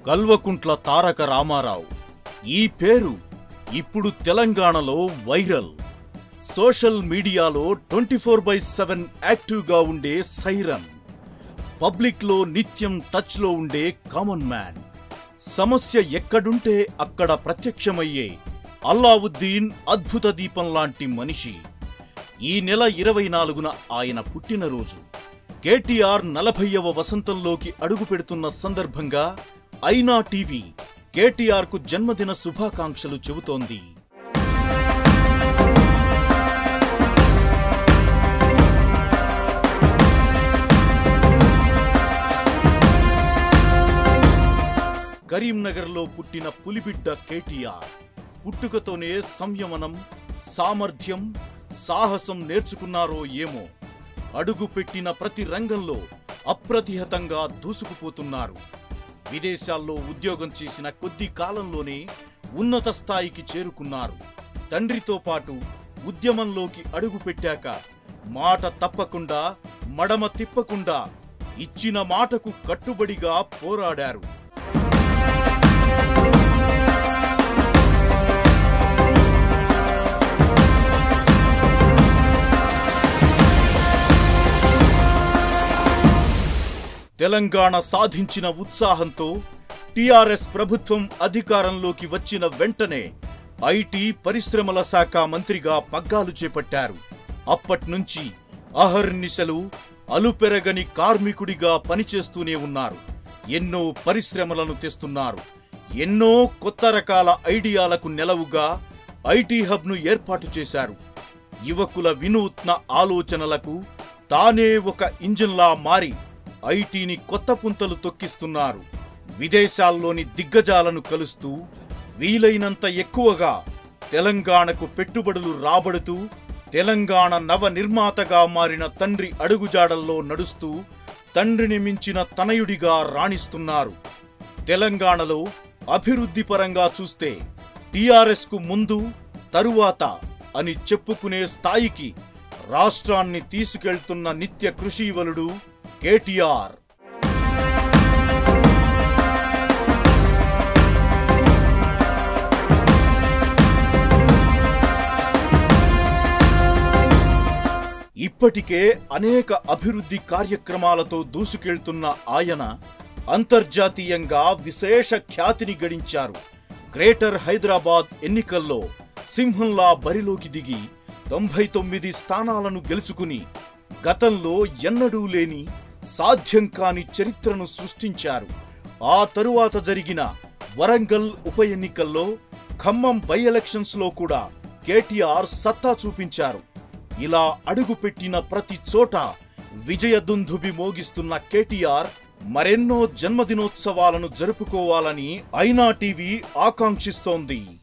కల్వకుంట్ల తారక రామారావు ఈ పేరు ఇప్పుడు తెలంగాణలో వైరల్ సోషల్ మీడియాలో ట్వంటీ ఫోర్ బై సెవెన్ యాక్టివ్గా ఉండే సైరన్ పబ్లిక్లో నిత్యం టచ్లో ఉండే కామన్ మ్యాన్ సమస్య ఎక్కడుంటే అక్కడ ప్రత్యక్షమయ్యే అల్లావుద్దీన్ అద్భుత దీపం లాంటి మనిషి ఈ నెల ఇరవై నాలుగున ఆయన పుట్టినరోజు కేటీఆర్ నలభైవ వసంతంలోకి అడుగు పెడుతున్న సందర్భంగా ఐనా టీవీ కేటీఆర్ కు జన్మదిన శుభాకాంక్షలు చెబుతోంది కరీంనగర్లో పుట్టిన పులిబిడ్డ కేటీఆర్ పుట్టుకతోనే సంయమనం సామర్థ్యం సాహసం నేర్చుకున్నారో ఏమో అడుగు పెట్టిన ప్రతి రంగంలో అప్రతిహతంగా దూసుకుపోతున్నారు విదేశాల్లో ఉద్యోగం చేసిన కొద్ది కాలంలోనే ఉన్నత స్థాయికి చేరుకున్నారు తండ్రితో పాటు ఉద్యమంలోకి అడుగు పెట్టాక మాట తప్పకుండా మడమ తిప్పకుండా ఇచ్చిన మాటకు కట్టుబడిగా పోరాడారు తెలంగాణ సాధించిన ఉత్సాహంతో టిఆర్ఎస్ ప్రభుత్వం అధికారంలోకి వచ్చిన వెంటనే ఐటీ పరిశ్రమల శాఖ మంత్రిగా పగ్గాలు చేపట్టారు అప్పట్నుంచి అహర్నిశలు అలుపెరగని కార్మికుడిగా పనిచేస్తూనే ఉన్నారు ఎన్నో పరిశ్రమలను తెస్తున్నారు ఎన్నో కొత్త రకాల ఐడియాలకు నెలవుగా ఐటీ హబ్ను ఏర్పాటు చేశారు యువకుల వినూత్న ఆలోచనలకు తానే ఒక ఇంజిన్లా మారి ఐటీని కొత్త పుంతలు తొక్కిస్తున్నారు విదేశాల్లోని దిగ్గజాలను కలుస్తూ వీలైనంత ఎక్కువగా తెలంగాణకు పెట్టుబడులు రాబడుతూ తెలంగాణ నవ నిర్మాతగా మారిన తండ్రి అడుగుజాడల్లో నడుస్తూ తండ్రిని మించిన తనయుడిగా రాణిస్తున్నారు తెలంగాణలో అభివృద్ధి పరంగా చూస్తే టిఆర్ఎస్ కు ముందు తరువాత అని చెప్పుకునే స్థాయికి రాష్ట్రాన్ని తీసుకెళ్తున్న నిత్య కృషీవలుడు కేటీఆర్ ఇప్పటికే అనేక అభివృద్ధి కార్యక్రమాలతో దూసుకెళ్తున్న ఆయన అంతర్జాతీయంగా విశేష ఖ్యాతిని గడించారు గ్రేటర్ హైదరాబాద్ ఎన్నికల్లో సింహంలా బరిలోకి దిగి తొంభై తొమ్మిది స్థానాలను గెలుచుకుని గతంలో ఎన్నడూ లేని సాధ్యం కాని చరిత్రను సృష్టించారు ఆ తరువాత జరిగిన వరంగల్ ఉప ఎన్నికల్లో ఖమ్మం బై ఎలక్షన్స్ లో కూడా కేటీఆర్ సత్తా చూపించారు ఇలా అడుగుపెట్టిన ప్రతి చోట విజయదుందుబి మోగిస్తున్న కేటీఆర్ మరెన్నో జన్మదినోత్సవాలను జరుపుకోవాలని ఐనా టీవీ ఆకాంక్షిస్తోంది